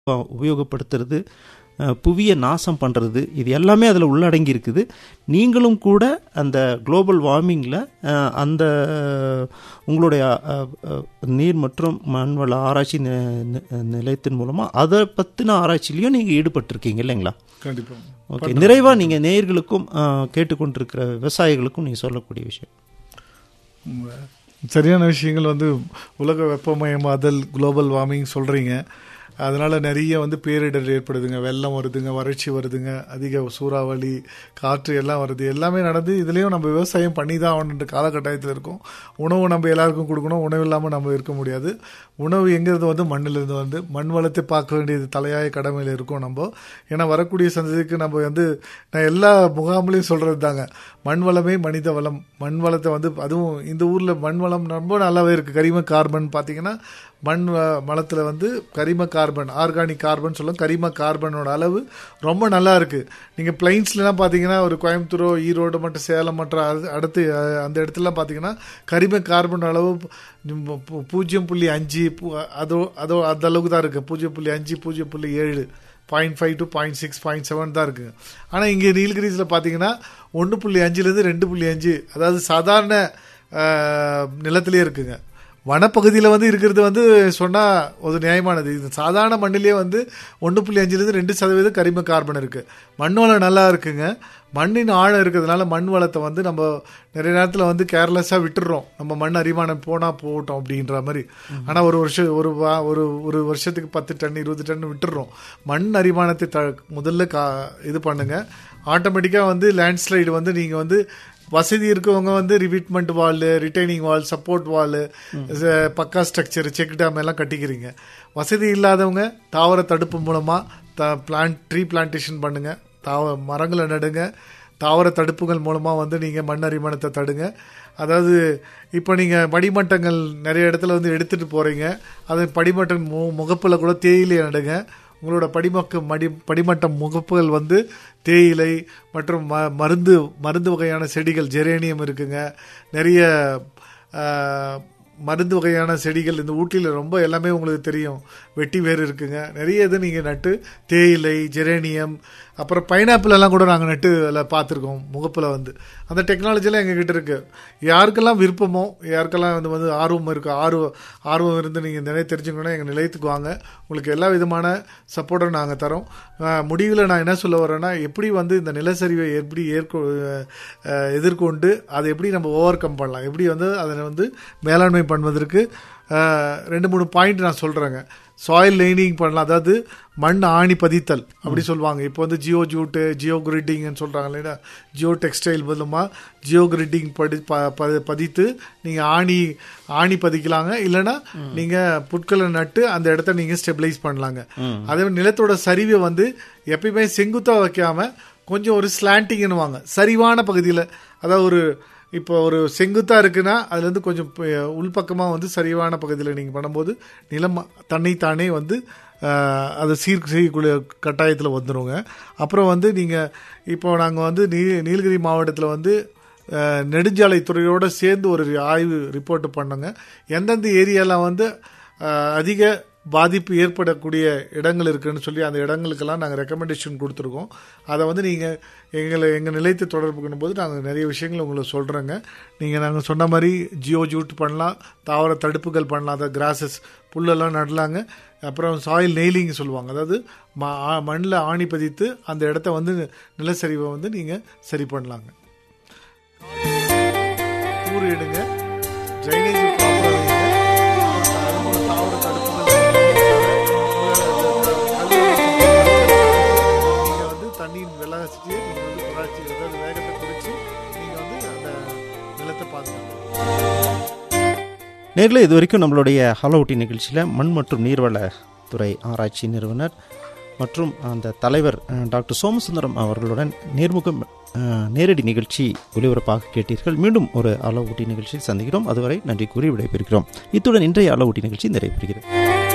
உபயோகப்படுத்துறது புவியை நாசம் பண்ணுறது இது எல்லாமே அதில் உள்ளடங்கி இருக்குது நீங்களும் கூட அந்த குளோபல் வார்மிங்கில் அந்த உங்களுடைய நீர் மற்றும் மண்வள ஆராய்ச்சி நிலையத்தின் மூலமாக அதை பற்றின ஆராய்ச்சிலையும் நீங்கள் ஈடுபட்டிருக்கீங்க இல்லைங்களா கண்டிப்பாக ஓகே நிறைவாக நீங்கள் நேயர்களுக்கும் கேட்டுக்கொண்டிருக்கிற விவசாயிகளுக்கும் நீங்கள் சொல்லக்கூடிய விஷயம் சரியான விஷயங்கள் வந்து உலக வெப்பமயமாதல் குளோபல் வார்மிங் சொல்கிறீங்க அதனால் நிறைய வந்து பேரிடர் ஏற்படுதுங்க வெள்ளம் வருதுங்க வறட்சி வருதுங்க அதிக சூறாவளி காற்று எல்லாம் வருது எல்லாமே நடந்து இதுலேயும் நம்ம விவசாயம் பண்ணி தான் ஆகணுன்ற காலகட்டாயத்தில் இருக்கும் உணவு நம்ம எல்லாருக்கும் கொடுக்கணும் உணவு இல்லாமல் நம்ம இருக்க முடியாது உணவு எங்கிறது வந்து மண்ணிலிருந்து வந்து மண் வளத்தை பார்க்க வேண்டியது தலையாய கடமையில் இருக்கும் நம்ம ஏன்னா வரக்கூடிய சந்ததிக்கு நம்ம வந்து நான் எல்லா முகாம்லையும் சொல்கிறது தாங்க மண் வளமே மனித வளம் மண் வளத்தை வந்து அதுவும் இந்த ஊரில் மண் வளம் ரொம்ப நல்லாவே இருக்குது கரிம கார்பன் பார்த்தீங்கன்னா மண் வளத்தில் வந்து கரிம கார்பன் ஆர்கானிக் கார்பன் சொல்லும் கரிம கார்பனோட அளவு ரொம்ப நல்லா இருக்குது நீங்கள் பிளைன்ஸ்லாம் பார்த்தீங்கன்னா ஒரு கோயம்புத்தூரோ ஈரோடு மற்றும் சேலம் மற்றும் அடுத்து அந்த இடத்துலலாம் பார்த்தீங்கன்னா கரிம கார்பன் அளவு பூஜ்ஜியம் புள்ளி அஞ்சு அதோ அதோ அந்த அளவுக்கு தான் இருக்குது பூஜ்ஜியம் புள்ளி அஞ்சு பூஜ்ஜியம் புள்ளி ஏழு point five two point six point seven தான் இருக்குங்க ஆனால் இங்கே நீலகிரிஸில் பார்த்தீங்கன்னா ஒன்று புள்ளி அஞ்சுலேருந்து ரெண்டு புள்ளி அஞ்சு அதாவது சாதாரண நிலத்திலே இருக்குங்க வனப்பகுதியில் வந்து இருக்கிறது வந்து சொன்னால் ஒரு நியாயமானது இது சாதாரண மண்ணிலே வந்து ஒன்று புள்ளி அஞ்சுலேருந்து ரெண்டு சதவீதம் கரிம கார்பன் இருக்குது மண் வளம் நல்லா இருக்குங்க மண்ணின் ஆழம் இருக்கிறதுனால மண் வளத்தை வந்து நம்ம நிறைய நேரத்தில் வந்து கேர்லெஸ்ஸாக விட்டுடுறோம் நம்ம மண் அரிமானம் போனால் போகட்டும் அப்படின்ற மாதிரி ஆனால் ஒரு வருஷம் ஒரு வா ஒரு ஒரு வருஷத்துக்கு பத்து டன் இருபது டன் விட்டுடுறோம் மண் அரிமானத்தை த முதல்ல கா இது பண்ணுங்க ஆட்டோமேட்டிக்காக வந்து லேண்ட்ஸ்லைடு வந்து நீங்கள் வந்து வசதி இருக்கவங்க வந்து ரிவிட்மெண்ட் வால் ரிட்டைனிங் வால் சப்போர்ட் வால் பக்கா ஸ்ட்ரக்சர் செக் டேம் எல்லாம் கட்டிக்கிறீங்க வசதி இல்லாதவங்க தாவர தடுப்பு மூலமாக த பிளான்ட் ட்ரீ பிளான்டேஷன் பண்ணுங்கள் தாவ மரங்களை நடுங்க தாவர தடுப்புகள் மூலமாக வந்து நீங்கள் மண் அரிமானத்தை தடுங்க அதாவது இப்போ நீங்கள் படிமட்டங்கள் நிறைய இடத்துல வந்து எடுத்துகிட்டு போகிறீங்க அது படிமட்டம் மு முகப்பில் கூட தேயிலை நடுங்க உங்களோட படிமக்க மடி படிமட்ட முகப்புகள் வந்து தேயிலை மற்றும் ம மருந்து மருந்து வகையான செடிகள் ஜெரேனியம் இருக்குங்க நிறைய மருந்து வகையான செடிகள் இந்த ஊட்டியில் ரொம்ப எல்லாமே உங்களுக்கு தெரியும் வெட்டி வேர் இருக்குங்க நிறைய இது நீங்கள் நட்டு தேயிலை ஜெரேனியம் அப்புறம் பைனாப்பிள் எல்லாம் கூட நாங்கள் நட்டு அதில் பார்த்துருக்கோம் முகப்பில் வந்து அந்த டெக்னாலஜிலாம் எங்ககிட்ட இருக்குது யாருக்கெல்லாம் விருப்பமோ யாருக்கெல்லாம் வந்து வந்து ஆர்வம் இருக்குது ஆர்வம் ஆர்வம் இருந்து நீங்கள் நிறைய தெரிஞ்சுக்கணும்னா எங்கள் நிலையத்துக்கு வாங்க உங்களுக்கு எல்லா விதமான சப்போர்ட்டும் நாங்கள் தரோம் முடிவில் நான் என்ன சொல்ல வரேன்னா எப்படி வந்து இந்த நிலச்சரிவை எப்படி ஏற்கொ எதிர்கொண்டு அதை எப்படி நம்ம ஓவர் கம் பண்ணலாம் எப்படி வந்து அதை வந்து மேலாண்மை பண்ணுவதற்கு ரெண்டு மூணு பாயிண்ட் நான் சொல்கிறேங்க சாயில் லைனிங் பண்ணலாம் அதாவது மண் ஆணி பதித்தல் அப்படி சொல்லுவாங்க இப்போ வந்து ஜியோ ஜூட்டு ஜியோ கிரிட்டிங்னு சொல்கிறாங்க இல்லைன்னா ஜியோ டெக்ஸ்டைல் பதிலுமா ஜியோ கிரிட்டிங் படி பதித்து நீங்கள் ஆணி ஆணி பதிக்கலாங்க இல்லைன்னா நீங்கள் புட்களை நட்டு அந்த இடத்த நீங்கள் ஸ்டெபிளைஸ் பண்ணலாங்க அதே நிலத்தோட சரிவை வந்து எப்பயுமே செங்குத்தாக வைக்காம கொஞ்சம் ஒரு ஸ்லாண்டிங்னுவாங்க சரிவான பகுதியில் அதாவது ஒரு இப்போ ஒரு செங்குத்தா இருக்குன்னா அதுலேருந்து கொஞ்சம் உள்பக்கமாக வந்து சரிவான பகுதியில் நீங்கள் பண்ணும்போது நிலம் தன்னை தானே வந்து அதை சீர் செய்யக்கூடிய கட்டாயத்தில் வந்துடுங்க அப்புறம் வந்து நீங்கள் இப்போ நாங்கள் வந்து நீ நீலகிரி மாவட்டத்தில் வந்து நெடுஞ்சாலைத்துறையோடு சேர்ந்து ஒரு ஆய்வு ரிப்போர்ட் பண்ணோங்க எந்தெந்த ஏரியாவில் வந்து அதிக பாதிப்பு ஏற்படக்கூடிய இடங்கள் இருக்குன்னு சொல்லி அந்த இடங்களுக்கெல்லாம் நாங்கள் ரெக்கமெண்டேஷன் கொடுத்துருக்கோம் அதை வந்து நீங்கள் எங்களை எங்கள் நிலையத்தை தொடர்பு பண்ணும்போது நாங்கள் நிறைய விஷயங்கள் உங்களுக்கு சொல்கிறோங்க நீங்கள் நாங்கள் சொன்ன மாதிரி ஜியோ ஜூட் பண்ணலாம் தாவர தடுப்புகள் பண்ணலாம் அதாவது கிராசஸ் புல்லெல்லாம் நடலாங்க அப்புறம் சாயில் நெய்லிங் சொல்லுவாங்க அதாவது மண்ணில் ஆணி பதித்து அந்த இடத்த வந்து நிலச்சரிவை வந்து நீங்கள் சரி பண்ணலாங்க ஊர் எடுங்க ட்ரைனேஜ் தாவர தடுப்புகள் நீங்கள் வந்து தண்ணியின் வெலாசிட்டியை நீங்கள் வந்து குறைச்சி அதாவது வேகத்தை குறைச்சி நீங்கள் வந்து அந்த நிலத்தை பாதுகாக்கலாம் நேரில் இது வரைக்கும் நம்மளுடைய ஹலோட்டி நிகழ்ச்சியில் மண் மற்றும் நீர்வளத்துறை ஆராய்ச்சி நிறுவனர் மற்றும் அந்த தலைவர் டாக்டர் சோமசுந்தரம் அவர்களுடன் நேர்முகம் நேரடி நிகழ்ச்சி ஒலிபரப்பாக கேட்டீர்கள் மீண்டும் ஒரு அளவூட்டி நிகழ்ச்சியில் சந்திக்கிறோம் அதுவரை நன்றி கூறி விடைபெறுகிறோம் இத்துடன் இன்றைய அளவூட்டி நிகழ்ச்சி நிறைவேறுகிறது